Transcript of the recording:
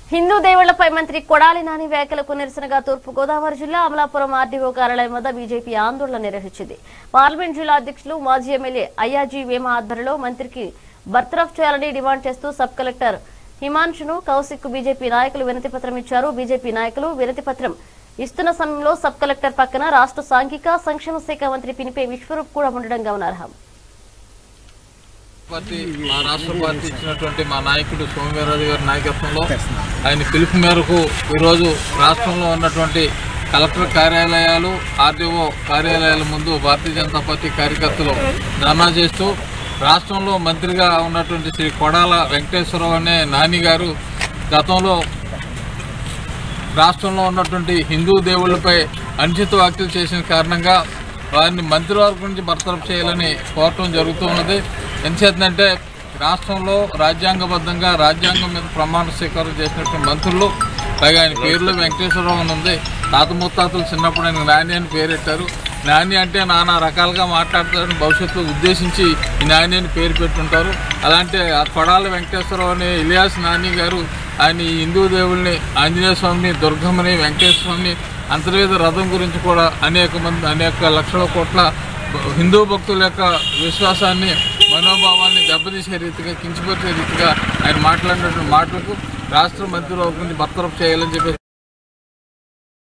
హిందూ దేవుళ్లపై మంత్రి కొడాలి నాని వ్యాఖ్యలకు నిరసనగా తూర్పు గోదావరి జిల్లా అమలాపురం ఆర్డీఓ కార్యాలయం వద్ద బీజేపీ ఆందోళన నిర్వహించింది పార్లమెంట్ జిల్లా అధ్యక్షులు మాజీ ఎమ్మెల్యే అయ్యాజీ వేమ ఆధ్వర్యంలో మంత్రికి బర్తరఫ్ చేయాలని డిమాండ్ చేస్తూ సబ్ కలెక్టర్ హిమాంశును కౌశిక్ బీజేపీ నాయకులు వినతి పత్రం ఇచ్చారు బీజేపీ నాయకులు వినతి పత్రం ఇస్తున్న సమయంలో సబ్ కలెక్టర్ పక్కన రాష్ట్ర సాంఘిక సంక్షేమ శాఖ మంత్రి పినిపే విశ్వరూప్ కూడా ఉండడం గమనార్హం పార్టీ మా రాష్ట్ర పార్టీ ఇచ్చినటువంటి మా నాయకుడు సోమవీరాజు గారి నాయకత్వంలో ఆయన పిలుపు మేరకు ఈరోజు రాష్ట్రంలో ఉన్నటువంటి కలెక్టర్ కార్యాలయాలు ఆర్డీఓ కార్యాలయాల ముందు భారతీయ జనతా పార్టీ కార్యకర్తలు ధర్నా చేస్తూ రాష్ట్రంలో మంత్రిగా ఉన్నటువంటి శ్రీ కొడాల వెంకటేశ్వరరావు అనే నాని గారు గతంలో రాష్ట్రంలో ఉన్నటువంటి హిందూ దేవుళ్ళపై అనుచిత వ్యాఖ్యలు చేసిన కారణంగా వారిని మంత్రివర్గం నుంచి బర్తరఫ్ చేయాలని కోరటం జరుగుతున్నది ఎంచేతంటే రాష్ట్రంలో రాజ్యాంగబద్ధంగా రాజ్యాంగం మీద ప్రమాణ స్వీకారం చేసినటువంటి మంత్రులు పైగా ఆయన పేరులో వెంకటేశ్వరరావు అని ఉంది తాత ముత్తాతలు చిన్నప్పుడు ఆయన నాని అని పేరెట్టారు నాని అంటే నానా రకాలుగా మాట్లాడతారని భవిష్యత్తులో ఉద్దేశించి ఈ నాని అని పేరు పెట్టుంటారు అలాంటి ఆ కొడాల వెంకటేశ్వరరావు అనే ఇలియాస్ నాని గారు ఆయన ఈ హిందూ దేవుల్ని ఆంజనేయ స్వామిని దుర్గమ్మని వెంకటేశ్వర స్వామిని అంతర్వేద రథం గురించి కూడా అనేక మంది అనేక లక్షల కోట్ల భ- హిందూ భక్తుల యొక్క విశ్వాసాన్ని మనోభావాన్ని దెబ్బతీసే రీతిగా కించపరిచే రీతిగా ఆయన మాట్లాడినటువంటి మాటలకు రాష్ట్ర మంత్రివర్గం నుంచి బర్తరఫ్ చేయాలని చెప్పి